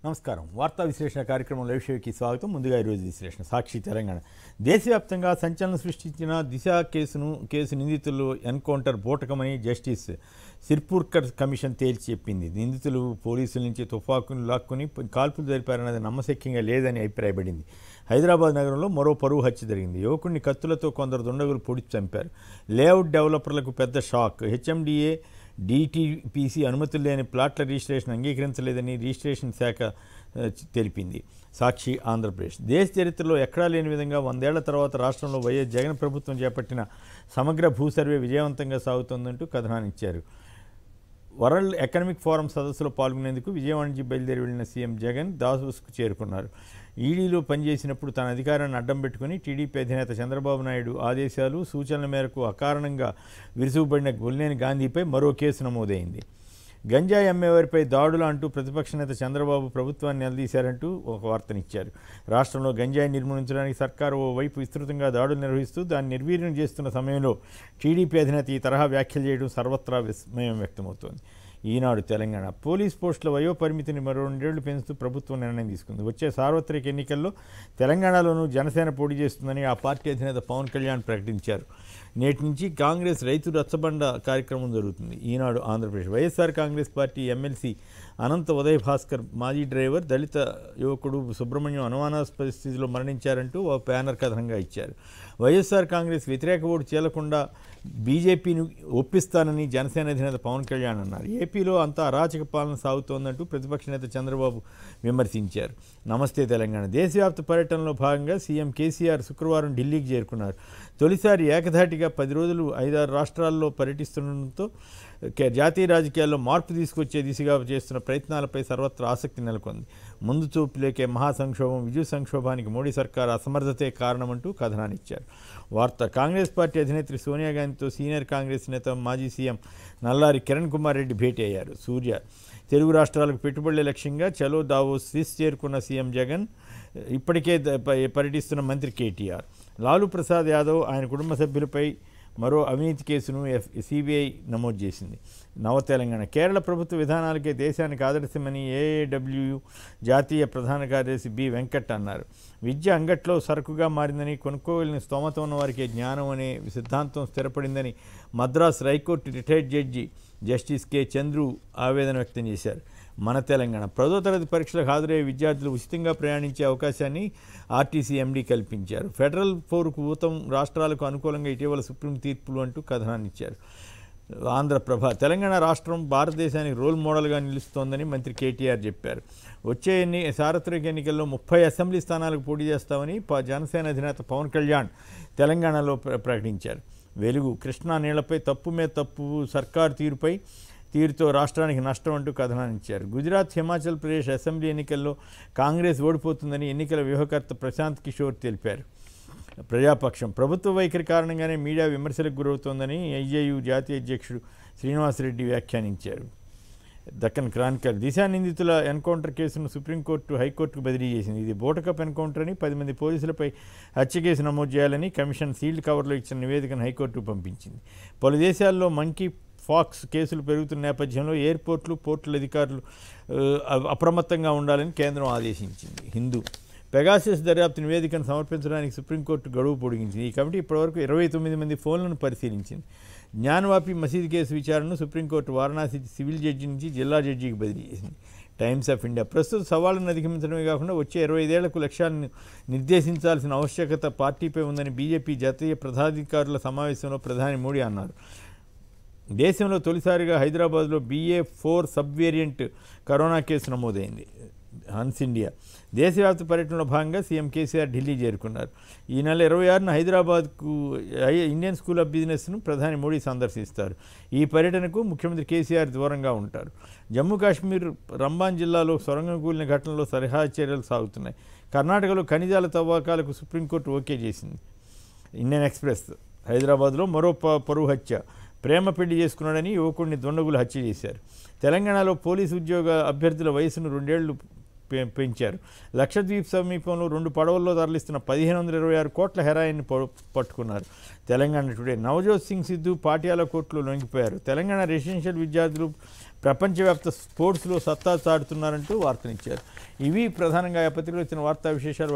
నమస్కారం వార్తా విశ్లేషణ కార్యక్రమం లైవ్ షోకి స్వాగతం ముందుగా ఈరోజు విశ్లేషణ సాక్షి తెలంగాణ దేశవ్యాప్తంగా సంచలనం సృష్టించిన దిశ కేసును కేసు నిందితులు ఎన్కౌంటర్ బూటకమని జస్టిస్ సిర్పూర్కర్ కమిషన్ తేల్చి చెప్పింది నిందితులు పోలీసుల నుంచి తుపాకును లాక్కుని కాల్పులు జరిపారన్నది నమ్మశక్యంగా లేదని అభిప్రాయపడింది హైదరాబాద్ నగరంలో మరో పరువు హత్య జరిగింది యువకుడిని కత్తులతో కొందరు దుండగులు పొడిచి చంపారు లేఅవుట్ డెవలపర్లకు పెద్ద షాక్ హెచ్ఎండిఏ డిటిపిసి అనుమతులు లేని ప్లాట్ల రిజిస్ట్రేషన్ అంగీకరించలేదని రిజిస్ట్రేషన్ శాఖ ఆ, తెలిపింది సాక్షి ఆంధ్రప్రదేశ్ దేశ చరిత్రలో ఎక్కడా లేని విధంగా వందేళ్ల తర్వాత రాష్ట్రంలో వైఎస్ జగన్ ప్రభుత్వం చేపట్టిన సమగ్ర భూ సర్వే విజయవంతంగా సాగుతోందంటూ కథనాన్నిచ్చారు వరల్డ్ ఎకనామిక్ ఫోరం సదస్సులో పాల్గొనేందుకు విజయవాడ నుంచి బయలుదేరి వెళ్లిన సీఎం జగన్ దావోస్కు చేరుకున్నారు ఈడీలో పనిచేసినప్పుడు తన అధికారాన్ని అడ్డం పెట్టుకుని టీడీపీ అధినేత చంద్రబాబు నాయుడు ఆదేశాలు సూచనల మేరకు అకారణంగా విరుసుకుబడిన గొల్లేని గాంధీపై మరో కేసు నమోదైంది గంజాయి అమ్మేవారిపై దాడులు అంటూ ప్రతిపక్ష నేత చంద్రబాబు ప్రభుత్వాన్ని నిలదీశారంటూ ఒక వార్తనిచ్చారు రాష్ట్రంలో గంజాయి నిర్మూలించడానికి సర్కారు ఓ వైపు విస్తృతంగా దాడులు నిర్వహిస్తూ దాన్ని నిర్వీర్యం చేస్తున్న సమయంలో టీడీపీ అధినేత ఈ తరహా వ్యాఖ్యలు చేయడం సర్వత్రా విస్మయం వ్యక్తమవుతోంది ఈనాడు తెలంగాణ పోలీస్ పోస్టుల వయో పరిమితిని మరో రెండేళ్లు పెంచుతూ ప్రభుత్వం నిర్ణయం తీసుకుంది వచ్చే సార్వత్రిక ఎన్నికల్లో తెలంగాణలోనూ జనసేన పోటీ చేస్తుందని ఆ పార్టీ అధినేత పవన్ కళ్యాణ్ ప్రకటించారు నేటి నుంచి కాంగ్రెస్ రైతు రచ్చబండ కార్యక్రమం జరుగుతుంది Eenadu Andhra Pradesh YSR Congress party MLC Anantha Uday Bhaskar మాజీ డ్రైవర్ దళిత యువకుడు సుబ్రహ్మణ్యం అనుమానాస్పద స్థితిలో మరణించారంటూ ఒక బ్యానర్ కథనంగా ఇచ్చారు వైఎస్ఆర్ కాంగ్రెస్ వ్యతిరేక ఓటు చీలకుండా బీజేపీని ఒప్పిస్తానని జనసేన అధినేత పవన్ కళ్యాణ్ అన్నారు ఏపీలో అంతా అరాచక పాలన సాగుతోందంటూ ప్రతిపక్ష నేత చంద్రబాబు విమర్శించారు నమస్తే తెలంగాణ దేశవ్యాప్త పర్యటనలో భాగంగా సీఎం కేసీఆర్ శుక్రవారం ఢిల్లీకి చేరుకున్నారు తొలిసారి ఏకధాటిగా పది రోజులు ఐదారు రాష్ట్రాల్లో పర్యటిస్తుండటంతో కే- జాతీయ రాజకీయాల్లో మార్పు తీసుకొచ్చే దిశగా చేస్తున్న ప్రయత్నాలపై సర్వత్రా ఆసక్తి నెలకొంది ముందు చూపు లేకే మహాసంక్షోభం విద్యుత్ సంక్షోభానికి మోడీ సర్కార్ అసమర్థతే కారణమంటూ కథనాన్నిచ్చారు వార్త కాంగ్రెస్ పార్టీ అధినేత్రి సోనియా గాంధీతో సీనియర్ కాంగ్రెస్ నేత మాజీ సీఎం నల్లారి కిరణ్ కుమార్ రెడ్డి భేటీ అయ్యారు సూర్య తెలుగు రాష్ట్రాలకు పెట్టుబడుల లక్ష్యంగా చలో దావో స్విస్ చేరుకున్న సీఎం జగన్ ఇప్పటికే ద- ప- పర్యటిస్తున్న మంత్రి కేటీఆర్ లాలూ ప్రసాద్ యాదవ్ ఆయన కుటుంబ సభ్యులపై మరో అవినీతి కేసును ఎఫ్ సిబిఐ నమోదు చేసింది నవ తెలంగాణ కేరళ ప్రభుత్వ విధానాలకే దేశానికి ఆదర్శమని ఏఏడబ్ల్యూ జాతీయ ప్రధాన కార్యదర్శి బి వెంకట్ అన్నారు విద్య అంగట్లో సరుకుగా మారిందని కొనుక్కోగలిగిన స్తోమత ఉన్న వారికి జ్ఞానం అనే సిద్ధాంతం స్థిరపడిందని Madras high court retired judge justice K Chandru ఆవేదన వ్యక్తం చేశారు మన తెలంగాణ పదో తరగతి పరీక్షలకు హాజరయ్యే విద్యార్థులు ఉచితంగా ప్రయాణించే అవకాశాన్ని ఆర్టీసీ ఎండీ కల్పించారు ఫెడరల్ పౌరుకు ఊతం రాష్ట్రాలకు అనుకూలంగా ఇటీవల సుప్రీం తీర్పులు అంటూ కథనాన్ని ఇచ్చారు ఆంధ్రప్రభ తెలంగాణ రాష్ట్రం భారతదేశానికి రోల్ మోడల్గా నిలుస్తోందని మంత్రి కేటీఆర్ చెప్పారు వచ్చే ఎన్ని సార్వత్రిక ఎన్నికల్లో ముప్పై అసెంబ్లీ స్థానాలకు పోటీ చేస్తామని ప- జనసేన అధినేత పవన్ కళ్యాణ్ తెలంగాణలో ప్ర- ప్రకటించారు వెలుగు కృష్ణా నీళ్లపై తప్పు మీద తప్పు సర్కారు తీరుపై తీరుతో రాష్ట్రానికి నష్టం అంటూ కథనాన్నిచ్చారు గుజరాత్ హిమాచల్ ప్రదేశ్ అసెంబ్లీ ఎన్నికల్లో కాంగ్రెస్ ఓడిపోతుందని ఎన్నికల వ్యూహకర్త ప్రశాంత్ కిషోర్ తెలిపారు ప్రజాపక్షం ప్రభుత్వ వైఖరి కారణంగానే మీడియా విమర్శలకు గురవుతోందని ఐజేయు జాతీయ అధ్యక్షుడు శ్రీనివాసరెడ్డి వ్యాఖ్యానించారు దక్కన్ క్రానికల్ దిశా నిందితుల ఎన్కౌంటర్ కేసును సుప్రీంకోర్టు హైకోర్టుకు బదిలీ చేసింది ఇది బోటకప్ ఎన్కౌంటర్ అని పది మంది పోలీసులపై హత్య కేసు నమోదు చేయాలని కమిషన్ సీల్డ్ కవర్లో ఇచ్చిన నివేదికను హైకోర్టుకు పంపించింది పలు దేశాల్లో మంకీ ఫాక్స్ కేసులు పెరుగుతున్న నేపథ్యంలో ఎయిర్పోర్ట్లు పోర్టుల అధికారులు ఆ, అప్రమత్తంగా ఉండాలని కేంద్రం ఆదేశించింది హిందూ పెగాసిస్ దర్యాప్తు నివేదికను సమర్పించడానికి సుప్రీంకోర్టు గడువు పొడిగించింది ఈ కమిటీ ఇప్పటివరకు ఇరవై తొమ్మిది మంది ఫోన్లను పరిశీలించింది జ్ఞానవాపి మసీద్ కేసు విచారణను సుప్రీంకోర్టు వారణాసి సివిల్ జడ్జి నుంచి జిల్లా జడ్జికి బదిలీ చేసింది టైమ్స్ ఆఫ్ ఇండియా ప్రస్తుత సవాళ్లను అధిగమించడమే కాకుండా వచ్చే ఇరవై ఐదేళ్లకు లక్ష్యాలను నిర్దేశించాల్సిన ఆవశ్యకత పార్టీపై ఉందని బీజేపీ జాతీయ ప్రధానాధికారుల సమావేశంలో ప్రధాని మోడీ అన్నారు దేశంలో తొలిసారిగా హైదరాబాద్లో BA four sub variant corona case నమోదైంది హన్స్ ఇండియా దేశవ్యాప్త పర్యటనలో భాగంగా సీఎం కేసీఆర్ ఢిల్లీ చేరుకున్నారు ఈ నెల ఇరవై ఆరున హైదరాబాద్కు ఐ- ఇండియన్ స్కూల్ ఆఫ్ బిజినెస్ను ప్రధాని మోడీ సందర్శిస్తారు ఈ పర్యటనకు ముఖ్యమంత్రి కేసీఆర్ దూరంగా ఉంటారు జమ్మూ కాశ్మీర్ రంబాన్ జిల్లాలో సొరంగం కూలిన ఘటనలో సరిహద్దు చర్యలు సాగుతున్నాయి కర్ణాటకలో ఖనిజాల తవ్వకాలకు సుప్రీంకోర్టు ఓకే చేసింది ఇండియన్ ఎక్స్ప్రెస్ హైదరాబాద్లో మరో ప- పరువు హత్య ప్రేమ పెళ్లి చేసుకున్నాడని యువకుడిని దుండగులు హత్య చేశారు తెలంగాణలో పోలీసు ఉద్యోగ అభ్యర్థుల వయసును రెండేళ్లు పె- పెంచారు లక్షద్వీప్ సమీపంలో రెండు పడవల్లో తరలిస్తున్న పదిహేను వందల ఇరవై ఆరు కోట్ల హెరాయిన్ పట్టుకున్నారు తెలంగాణ టుడే నవజోత్ సింగ్ సిద్ధు పాటియాల కోర్టులో లొంగిపోయారు తెలంగాణ రెసిడెన్షియల్ విద్యార్థులు ప్రపంచవ్యాప్త స్పోర్ట్స్లో సత్తా చాటుతున్నారంటూ వార్తనిచ్చారు ఇవి ప్రధానంగా ఆ పత్రికలో వచ్చిన వార్తా విశేషాలు